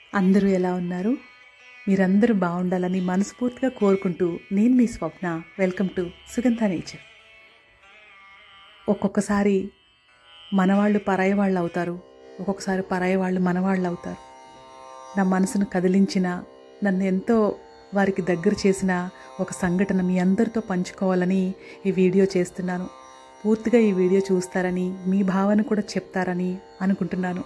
అందరూ ఎలా ఉన్నారు మీరందరూ బాగుండాలని మనస్ఫూర్తిగా కోరుకుంటూ నేను మీ Swapna welcome to Sugandha Nature ఒక్కొక్కసారి మనవాళ్ళు పరాయి వాళ్ళు అవుతారు ఒక్కొక్కసారి పరాయి వాళ్ళు మనవాళ్ళు అవుతారు నా మనసును కదిలించిన నన్ను ఎంతో వారికి దగ్గర చేసిన ఒక సంఘటన మీ అందరితో పంచుకోవాలని ఈ వీడియో చేస్తున్నాను పూర్తిగా ఈ వీడియో చూస్తారని మీ భావన కూడా చెప్తారని అనుకుంటున్నాను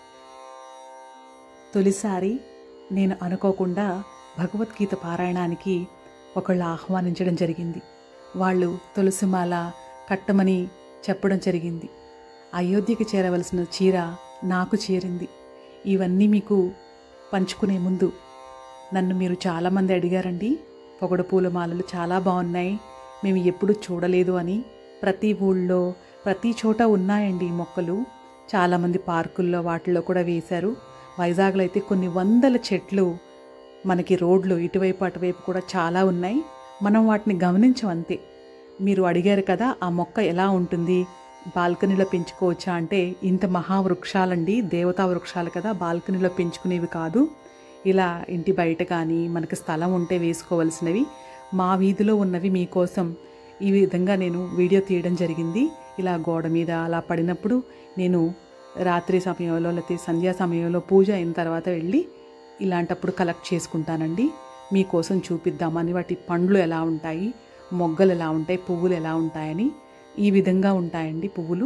తొలిసారి నేను అనుకోకుండా భగవద్గీత పారాయణానికి ఒకళ్ళు ఆహ్వానించడం జరిగింది వాళ్ళు తులసిమాల కట్టమని చెప్పడం జరిగింది అయోధ్యకి చేరవలసిన చీర నాకు చేరింది ఇవన్నీ మీకు పంచుకునే ముందు నన్ను మీరు చాలామంది అడిగారండి పొగడ పూల మాలలు చాలా బాగున్నాయి మేము ఎప్పుడు చూడలేదు అని ప్రతి ఊళ్ళో ప్రతి చోట ఉన్నాయండి ఈ మొక్కలు చాలామంది పార్కుల్లో వాటిల్లో కూడా వేశారు వైజాగ్లో అయితే కొన్ని వందల చెట్లు మనకి రోడ్లు ఇటువైపు అటువైపు కూడా చాలా ఉన్నాయి మనం వాటిని గమనించం అంతే మీరు అడిగారు కదా ఆ మొక్క ఎలా ఉంటుంది బాల్కనీలో పెంచుకోవచ్చా అంటే ఇంత మహావృక్షాలండి దేవతా వృక్షాలు కదా బాల్కనీలో పెంచుకునేవి కాదు ఇలా ఇంటి బయట కానీ మనకి స్థలం ఉంటే వేసుకోవలసినవి మా వీధిలో ఉన్నవి మీకోసం ఈ విధంగా నేను వీడియో తీయడం జరిగింది ఇలా గోడ మీద అలా పడినప్పుడు నేను రాత్రి సమయంలో లేకపోతే సంధ్యా సమయంలో పూజ అయిన తర్వాత వెళ్ళి ఇలాంటప్పుడు కలెక్ట్ చేసుకుంటానండి మీకోసం చూపిద్దామని వాటి పండ్లు ఎలా ఉంటాయి మొగ్గలు ఎలా ఉంటాయి పువ్వులు ఎలా ఉంటాయని ఈ విధంగా ఉంటాయండి పువ్వులు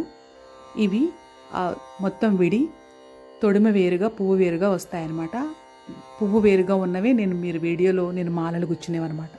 ఇవి మొత్తం విడి తొడిమ వేరుగా పువ్వు వేరుగా వస్తాయన్నమాట పువ్వు వేరుగా ఉన్నవే నేను మీరు వీడియోలో నేను మాలలు గుచ్చినేవన్నమాట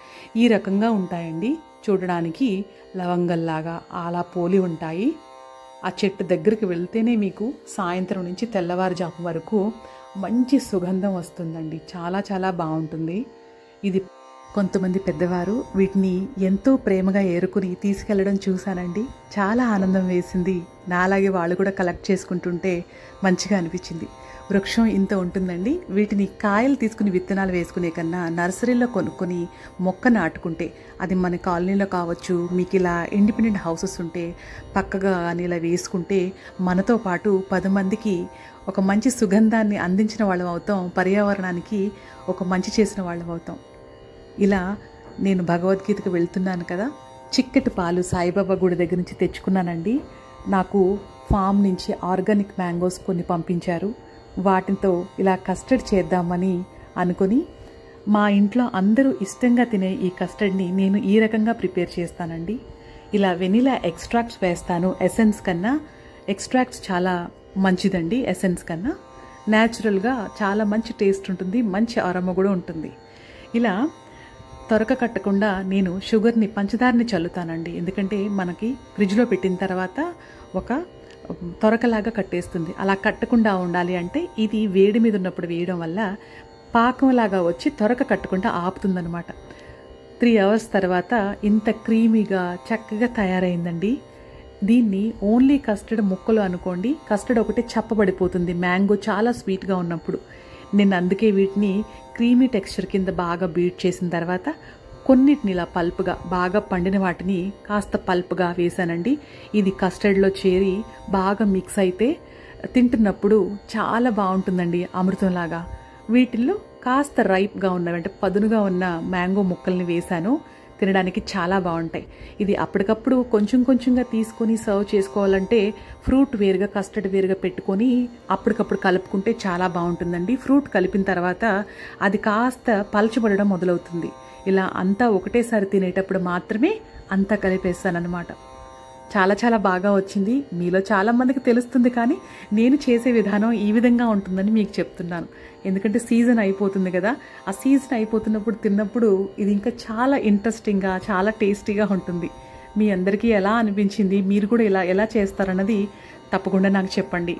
ఈ రకంగా ఉంటాయండి చూడడానికి లవంగల్లాగా అలా పోలి ఉంటాయి ఆ చెట్టు దగ్గరికి వెళ్తేనే మీకు సాయంత్రం నుంచి తెల్లవారుజాము వరకు మంచి సుగంధం వస్తుందండి చాలా చాలా బాగుంటుంది ఇది కొంతమంది పెద్దవారు వీటిని ఎంతో ప్రేమగా ఏరుకుని తీసుకెళ్లడం చూశానండి చాలా ఆనందం వేసింది నాలాగే వాళ్ళు కూడా కలెక్ట్ చేసుకుంటుంటే మంచిగా అనిపించింది వృక్షం ఇంత ఉంటుందండి వీటిని కాయలు తీసుకుని విత్తనాలు వేసుకునే కన్నా నర్సరీలో కొనుక్కొని మొక్క నాటుకుంటే అది మన కాలనీలో కావచ్చు మీకు ఇలా ఇండిపెండెంట్ హౌసెస్ ఉంటే పక్కగా కానీ ఇలా వేసుకుంటే మనతో పాటు పది మందికి ఒక మంచి సుగంధాన్ని అందించిన వాళ్ళం అవుతాం పర్యావరణానికి ఒక మంచి చేసిన వాళ్ళం అవుతాం ఇలా నేను భగవద్గీతకు వెళ్తున్నాను కదా చిక్కటి పాలు సాయిబాబా గుడి దగ్గర నుంచి తెచ్చుకున్నానండి నాకు ఫామ్ నుంచి ఆర్గానిక్ మ్యాంగోస్ కొన్ని పంపించారు వాటితో ఇలా కస్టర్డ్ చేద్దామని అనుకుని మా ఇంట్లో అందరూ ఇష్టంగా తినే ఈ కస్టర్డ్ని నేను ఈ రకంగా ప్రిపేర్ చేస్తానండి ఇలా వెనిలా ఎక్స్ట్రాక్ట్స్ వేస్తాను ఎసెన్స్ కన్నా ఎక్స్ట్రాక్ట్స్ చాలా మంచిదండి ఎసెన్స్ కన్నా న్యాచురల్గా చాలా మంచి టేస్ట్ ఉంటుంది మంచి ఆరమ్మ కూడా ఉంటుంది ఇలా త్వరక కట్టకుండా నేను షుగర్ని పంచదారని చల్లుతానండి ఎందుకంటే మనకి ఫ్రిడ్జ్లో పెట్టిన తర్వాత ఒక త్వరకలాగా కట్టేస్తుంది అలా కట్టకుండా ఉండాలి అంటే ఇది వేడి మీద ఉన్నప్పుడు వేయడం వల్ల పాకంలాగా వచ్చి త్వరక కట్టకుండా ఆపుతుందనమాట త్రీ అవర్స్ తర్వాత ఇంత క్రీమీగా చక్కగా తయారైందండి దీన్ని ఓన్లీ కస్టర్డ్ ముక్కలు అనుకోండి కస్టర్డ్ ఒకటి చప్పబడిపోతుంది మ్యాంగో చాలా స్వీట్గా ఉన్నప్పుడు నేను అందుకే వీటిని క్రీమీ టెక్స్చర్ కింద బాగా బీట్ చేసిన తర్వాత కొన్నిటిని ఇలా పల్ప్గా బాగా పండిన వాటిని కాస్త పల్ప్గా వేసానండి ఇది కస్టర్డ్లో చేరి బాగా మిక్స్ అయితే తింటున్నప్పుడు చాలా బాగుంటుందండి అమృతంలాగా వీటిల్లో కాస్త రైప్గా ఉన్నవి అంటే పదునుగా ఉన్న మ్యాంగో ముక్కల్ని వేశాను తినడానికి చాలా బాగుంటాయి ఇది అప్పటికప్పుడు కొంచెం కొంచెంగా తీసుకొని సర్వ్ చేసుకోవాలంటే ఫ్రూట్ వేరుగా కస్టర్డ్ వేరుగా పెట్టుకొని అప్పటికప్పుడు కలుపుకుంటే చాలా బాగుంటుందండి ఫ్రూట్ కలిపిన తర్వాత అది కాస్త పలచబడడం మొదలవుతుంది ఇలా అంతా ఒకటేసారి తినేటప్పుడు మాత్రమే అంతా కలిపేస్తానమాట చాలా చాలా బాగా వచ్చింది మీలో చాలా మందికి తెలుస్తుంది కానీ నేను చేసే విధానం ఈ విధంగా ఉంటుందని మీకు చెప్తున్నాను ఎందుకంటే సీజన్ అయిపోతుంది కదా ఆ సీజన్ అయిపోతున్నప్పుడు తిన్నప్పుడు ఇది ఇంకా చాలా ఇంట్రెస్టింగ్గా చాలా టేస్టీగా ఉంటుంది మీ అందరికీ ఎలా అనిపించింది మీరు కూడా ఇలా ఎలా చేస్తారన్నది తప్పకుండా నాకు చెప్పండి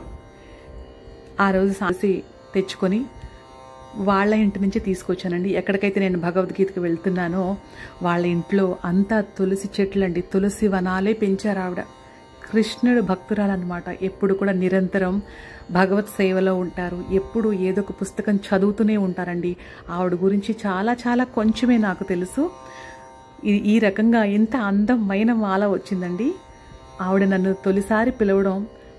ఆ రోజు సాసి తెచ్చుకొని వాళ్ళ ఇంటి నుంచి తీసుకొచ్చానండి ఎక్కడికైతే నేను భగవద్గీతకు వెళ్తున్నానో వాళ్ళ ఇంట్లో అంతా తులసి చెట్లు అండి తులసి వనాలే పెంచారు ఆవిడ కృష్ణుడు భక్తురాలన్నమాట ఎప్పుడు కూడా నిరంతరం భగవత్ సేవలో ఉంటారు ఎప్పుడు ఏదో ఒక పుస్తకం చదువుతూనే ఉంటారండి ఆవిడ గురించి చాలా చాలా కొంచెమే నాకు తెలుసు ఈ రకంగా ఇంత అందమైన మాల వచ్చిందండి ఆవిడ నన్ను తొలిసారి పిలవడం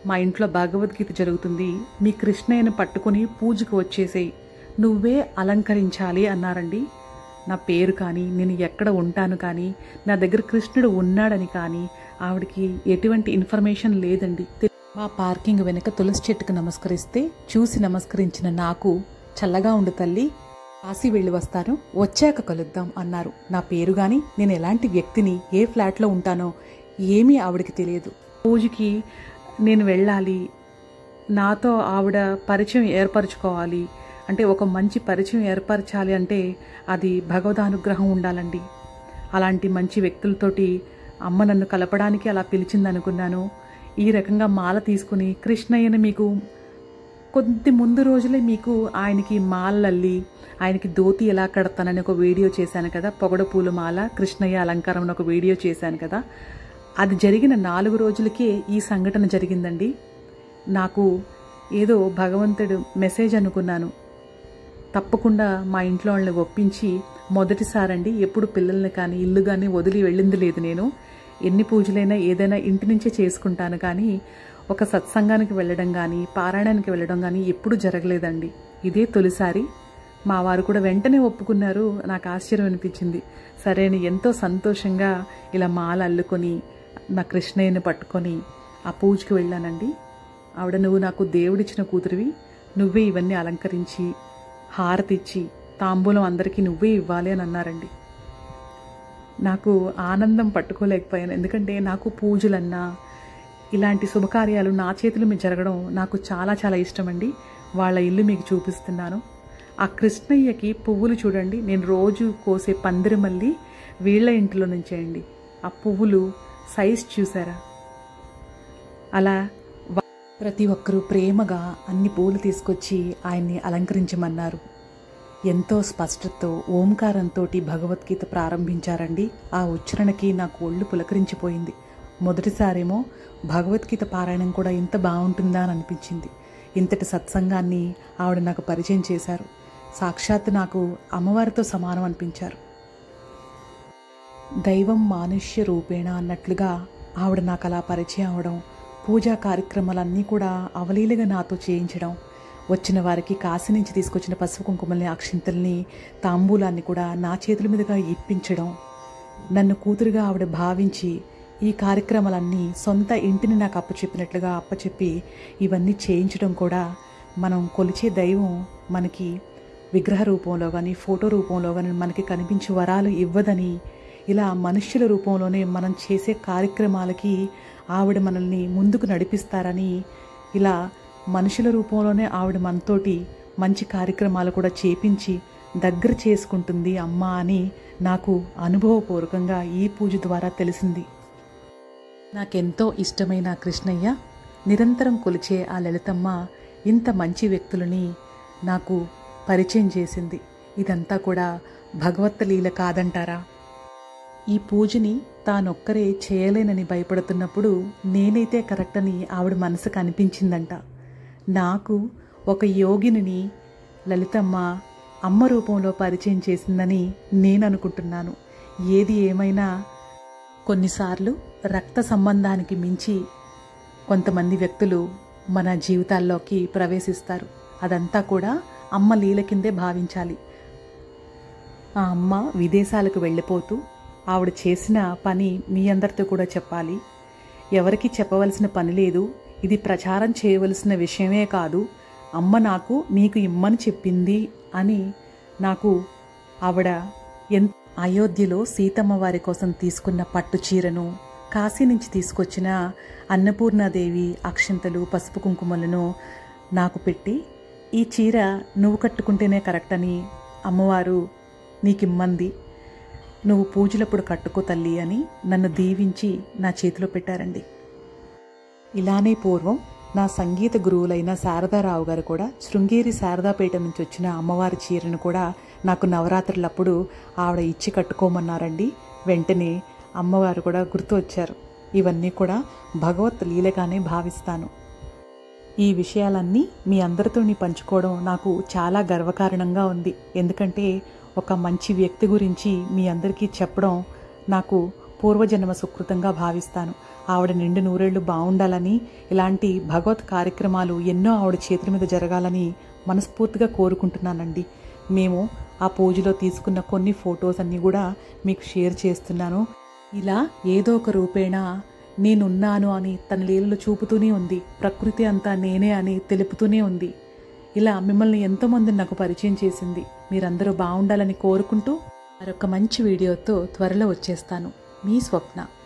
మా ఇంట్లో భగవద్గీత జరుగుతుంది మీ కృష్ణయ్యను పట్టుకొని పూజకు వచ్చేసేయి నువ్వే అలంకరించాలి అన్నారండి నా పేరు కానీ నేను ఎక్కడ ఉంటాను కానీ నా దగ్గర కృష్ణుడు ఉన్నాడని కానీ ఆవిడకి ఎటువంటి ఇన్ఫర్మేషన్ లేదండి మా పార్కింగ్ వెనుక తులసి చెట్టుకు నమస్కరిస్తే చూసి నమస్కరించిన నాకు చల్లగా ఉండు తల్లి కాశీ వెళ్ళి వస్తాను వచ్చాక కలుద్దాం అన్నారు నా పేరు గాని నేను ఎలాంటి వ్యక్తిని ఏ ఫ్లాట్లో ఉంటానో ఏమీ ఆవిడకి తెలియదు పూజకి నేను వెళ్ళాలి నాతో ఆవిడ పరిచయం ఏర్పరచుకోవాలి అంటే ఒక మంచి పరిచయం ఏర్పరచాలి అంటే అది భగవదానుగ్రహం ఉండాలండి అలాంటి మంచి వ్యక్తులతోటి అమ్మ నన్ను కలపడానికి అలా పిలిచింది అనుకున్నాను ఈ రకంగా మాల తీసుకుని కృష్ణయ్యని మీకు కొద్ది ముందు రోజులే మీకు ఆయనకి మాలల్లి ఆయనకి ధోతి ఎలా కడతానని ఒక వీడియో చేశాను కదా పొగడ పూల మాల కృష్ణయ్య అలంకారం అని ఒక వీడియో చేశాను కదా అది జరిగిన నాలుగు రోజులకే ఈ సంఘటన జరిగిందండి నాకు ఏదో భగవంతుడు మెసేజ్ అనుకున్నాను తప్పకుండా మా ఇంట్లో వాళ్ళని ఒప్పించి మొదటిసారండి ఎప్పుడు పిల్లల్ని కానీ ఇల్లు కానీ వదిలి వెళ్ళింది లేదు నేను ఎన్ని పూజలైనా ఏదైనా ఇంటి నుంచే చేసుకుంటాను కానీ ఒక సత్సంగానికి వెళ్ళడం కానీ పారాయణానికి వెళ్ళడం కానీ ఎప్పుడు జరగలేదండి ఇదే తొలిసారి మా వారు కూడా వెంటనే ఒప్పుకున్నారు నాకు ఆశ్చర్యం అనిపించింది సరే అని ఎంతో సంతోషంగా ఇలా మాల అల్లుకొని నా కృష్ణయ్యని పట్టుకొని ఆ పూజకి వెళ్ళానండి ఆవిడ నువ్వు నాకు దేవుడిచ్చిన కూతురివి నువ్వే ఇవన్నీ అలంకరించి హారతిచ్చి తాంబూలం అందరికీ నువ్వే ఇవ్వాలి అని అన్నారండి నాకు ఆనందం పట్టుకోలేకపోయాను ఎందుకంటే నాకు పూజలన్నా ఇలాంటి శుభకార్యాలు నా చేతుల మీద జరగడం నాకు చాలా చాలా ఇష్టం అండి వాళ్ళ ఇల్లు మీకు చూపిస్తున్నాను ఆ కృష్ణయ్యకి పువ్వులు చూడండి నేను రోజు కోసే పందిరిమల్లి వీళ్ళ ఇంట్లో నుంచే అండి ఆ పువ్వులు సైజ్ చూసారా అలా వా- ప్రతి ఒక్కరూ ప్రేమగా అన్ని పూలు తీసుకొచ్చి ఆయన్ని అలంకరించమన్నారు ఎంతో స్పష్టతతో ఓంకారంతో భగవద్గీత ప్రారంభించారండి ఆ ఉచ్చారణకి నాకు ఒళ్ళు పులకరించిపోయింది మొదటిసారేమో భగవద్గీత పారాయణం కూడా ఇంత బాగుంటుందా అని అనిపించింది ఇంతటి సత్సంగాన్ని ఆవిడ నాకు పరిచయం చేశారు సాక్షాత్ నాకు అమ్మవారితో సమానం అనిపించారు దైవం మానుష్య రూపేణ అన్నట్లుగా ఆవిడ నాకు అలా పరిచయం అవడం పూజా కార్యక్రమాలన్నీ కూడా అవలీలుగా నాతో చేయించడం వచ్చిన వారికి కాశీ నుంచి తీసుకొచ్చిన పసుపు కుంకుమల్ని అక్షింతల్ని తాంబూలాన్ని కూడా నా చేతుల మీదుగా ఇప్పించడం నన్ను కూతురుగా ఆవిడ భావించి ఈ కార్యక్రమాలన్నీ సొంత ఇంటిని నాకు అప్పచెప్పినట్లుగా అప్పచెప్పి ఇవన్నీ చేయించడం కూడా మనం కొలిచే దైవం మనకి విగ్రహ రూపంలో కానీ ఫోటో రూపంలో కానీ మనకి కనిపించే వరాలు ఇవ్వదని ఇలా మనుష్యుల రూపంలోనే మనం చేసే కార్యక్రమాలకి ఆవిడ మనల్ని ముందుకు నడిపిస్తారని ఇలా మనుషుల రూపంలోనే ఆవిడ మనతోటి మంచి కార్యక్రమాలు కూడా చేపించి దగ్గర చేసుకుంటుంది అమ్మ అని నాకు అనుభవపూర్వకంగా ఈ పూజ ద్వారా తెలిసింది నాకెంతో ఇష్టమైన కృష్ణయ్య నిరంతరం కొలిచే ఆ లలితమ్మ ఇంత మంచి వ్యక్తులని నాకు పరిచయం చేసింది ఇదంతా కూడా భగవత్ లీల కాదంటారా ఈ పూజని తానొక్కరే చేయలేనని భయపడుతున్నప్పుడు నేనైతే కరెక్ట్ అని ఆవిడ మనసుకు అనిపించిందంట నాకు ఒక యోగిని లలితమ్మ అమ్మ రూపంలో పరిచయం చేసిందని నేను అనుకుంటున్నాను ఏది ఏమైనా కొన్నిసార్లు రక్త సంబంధానికి మించి కొంతమంది వ్యక్తులు మన జీవితాల్లోకి ప్రవేశిస్తారు అదంతా కూడా అమ్మ లీల కిందే భావించాలి ఆ అమ్మ విదేశాలకు వెళ్ళిపోతూ ఆవిడ చేసిన పని మీ అందరితో కూడా చెప్పాలి ఎవరికి చెప్పవలసిన పని లేదు ఇది ప్రచారం చేయవలసిన విషయమే కాదు అమ్మ నాకు నీకు ఇమ్మని చెప్పింది అని నాకు ఆవిడ ఎన్ అయోధ్యలో సీతమ్మ వారి కోసం తీసుకున్న పట్టు చీరను కాశీ నుంచి తీసుకొచ్చిన అన్నపూర్ణాదేవి అక్షంతలు పసుపు కుంకుమలను నాకు పెట్టి ఈ చీర నువ్వు కట్టుకుంటేనే కరెక్ట్ అని అమ్మవారు నీకిమ్మంది నువ్వు పూజలప్పుడు కట్టుకో తల్లి అని నన్ను దీవించి నా చేతిలో పెట్టారండి ఇలానే పూర్వం నా సంగీత గురువులైన శారదారావు గారు కూడా శృంగేరి శారదాపేట నుంచి వచ్చిన అమ్మవారి చీరను కూడా నాకు నవరాత్రులప్పుడు ఆవిడ ఇచ్చి కట్టుకోమన్నారండి వెంటనే అమ్మవారు కూడా గుర్తు వచ్చారు ఇవన్నీ కూడా భగవత్ లీలగానే భావిస్తాను ఈ విషయాలన్నీ మీ అందరితోని పంచుకోవడం నాకు చాలా గర్వకారణంగా ఉంది ఎందుకంటే ఒక మంచి వ్యక్తి గురించి మీ అందరికీ చెప్పడం నాకు పూర్వజన్మ సుకృతంగా భావిస్తాను ఆవిడ నిండు నూరేళ్లు బాగుండాలని ఇలాంటి భగవత్ కార్యక్రమాలు ఎన్నో ఆవిడ చేతుల మీద జరగాలని మనస్ఫూర్తిగా కోరుకుంటున్నానండి మేము ఆ పూజలో తీసుకున్న కొన్ని ఫొటోస్ అన్నీ కూడా మీకు షేర్ చేస్తున్నాను ఇలా ఏదో ఒక రూపేణ నేనున్నాను అని తన లీలలో చూపుతూనే ఉంది ప్రకృతి అంతా నేనే అని తెలుపుతూనే ఉంది ఇలా మిమ్మల్ని ఎంతోమంది నాకు పరిచయం చేసింది మీరందరూ బాగుండాలని కోరుకుంటూ మరొక మంచి వీడియోతో త్వరలో వచ్చేస్తాను మీ స్వప్న